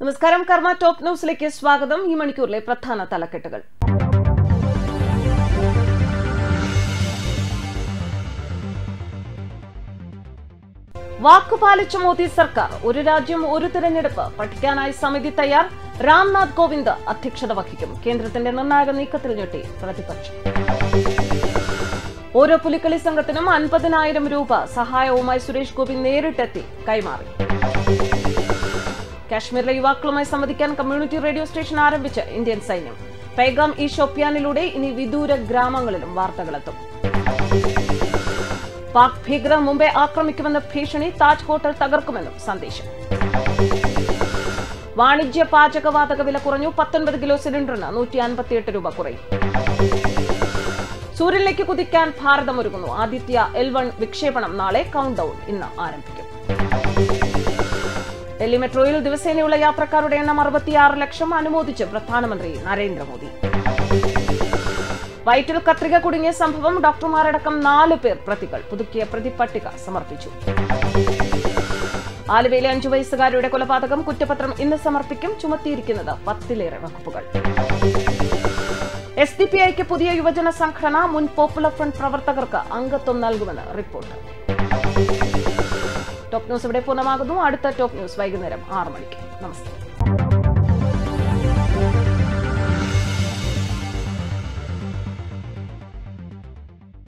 നമസ്കാരം കർമ്മ ടോപ്പ് ന്യൂസിലേക്ക് സ്വാഗതം ഈ മണിക്കൂറിലെ പ്രധാന തലക്കെട്ടുകൾ വാക്കുപാലിച്ച മോദി സർക്കാർ ഒരു രാജ്യം ഒരു തിരഞ്ഞെടുപ്പ് പഠിക്കാനായി സമിതി തയ്യാർ രാംനാഥ് കോവിന്ദ് അധ്യക്ഷത വഹിക്കും കേന്ദ്രത്തിന്റെ നിർണായക നീക്കത്തിൽ ഞെട്ടി പ്രതിപക്ഷം ഓരോ പുലിക്കളി സംഘത്തിനും അൻപതിനായിരം രൂപ സഹായവുമായി സുരേഷ് ഗോപി നേരിട്ടെത്തി കൈമാറി കാശ്മീരിലെ യുവാക്കളുമായി സംവദിക്കാൻ കമ്മ്യൂണിറ്റി റേഡിയോ സ്റ്റേഷൻ ആരംഭിച്ച ഇന്ത്യൻ സൈന്യം പൈഗാം ഈ ഷോപ്പിയാനിലൂടെ ഇനി വിദൂര ഗ്രാമങ്ങളിലും വാർത്തകളെത്തും പാക് ഭീകരർ മുംബൈ ആക്രമിക്കുമെന്ന ഭീഷണി താജ് ഹോട്ടൽ തകർക്കുമെന്നും സന്ദേശം വാണിജ്യ പാചകവാതക വില കുറഞ്ഞു പത്തൊൻപത് കിലോ സിലിണ്ടറിന് നൂറ്റി അൻപത്തിയെട്ട് രൂപ കുറയും സൂര്യനിലേക്ക് കുതിക്കാൻ ഭാരതം ഒരുങ്ങുന്നു ആദിത്യ എൽ വൺ വിക്ഷേപണം നാളെ കൗണ്ട് ഡൌൺ ഇന്ന് ആരംഭിക്കും ഡൽഹി മെട്രോയിൽ ദിവസേനയുള്ള യാത്രക്കാരുടെ എണ്ണം അറുപത്തിയാറ് ലക്ഷം അനുമോദിച്ച് പ്രധാനമന്ത്രി നരേന്ദ്രമോദി വയറ്റിൽ കത്രിക കുടുങ്ങിയ സംഭവം ഡോക്ടർമാരടക്കം നാല് പേർ പ്രതികൾ പുതുക്കിയ പ്രതിപട്ടിക സമർപ്പിച്ചു ആലുവയിലെ അഞ്ചു വയസ്സുകാരുടെ കൊലപാതകം കുറ്റപത്രം ഇന്ന് സമർപ്പിക്കും ചുമത്തിയിരിക്കുന്നത് പത്തിലേറെ വകുപ്പുകൾ എസ് ഡി പി ഐക്ക് പുതിയ യുവജന സംഘടന മുൻ പോപ്പുലർ ഫ്രണ്ട് പ്രവർത്തകർക്ക് അംഗത്വം നൽകുമെന്ന് റിപ്പോർട്ട് ടോപ്പ് ന്യൂസ് ഇവിടെ പൂർണ്ണമാകുന്നു അടുത്ത ടോപ്പ് ന്യൂസ് വൈകുന്നേരം ആറ് മണിക്ക് നമസ്കാരം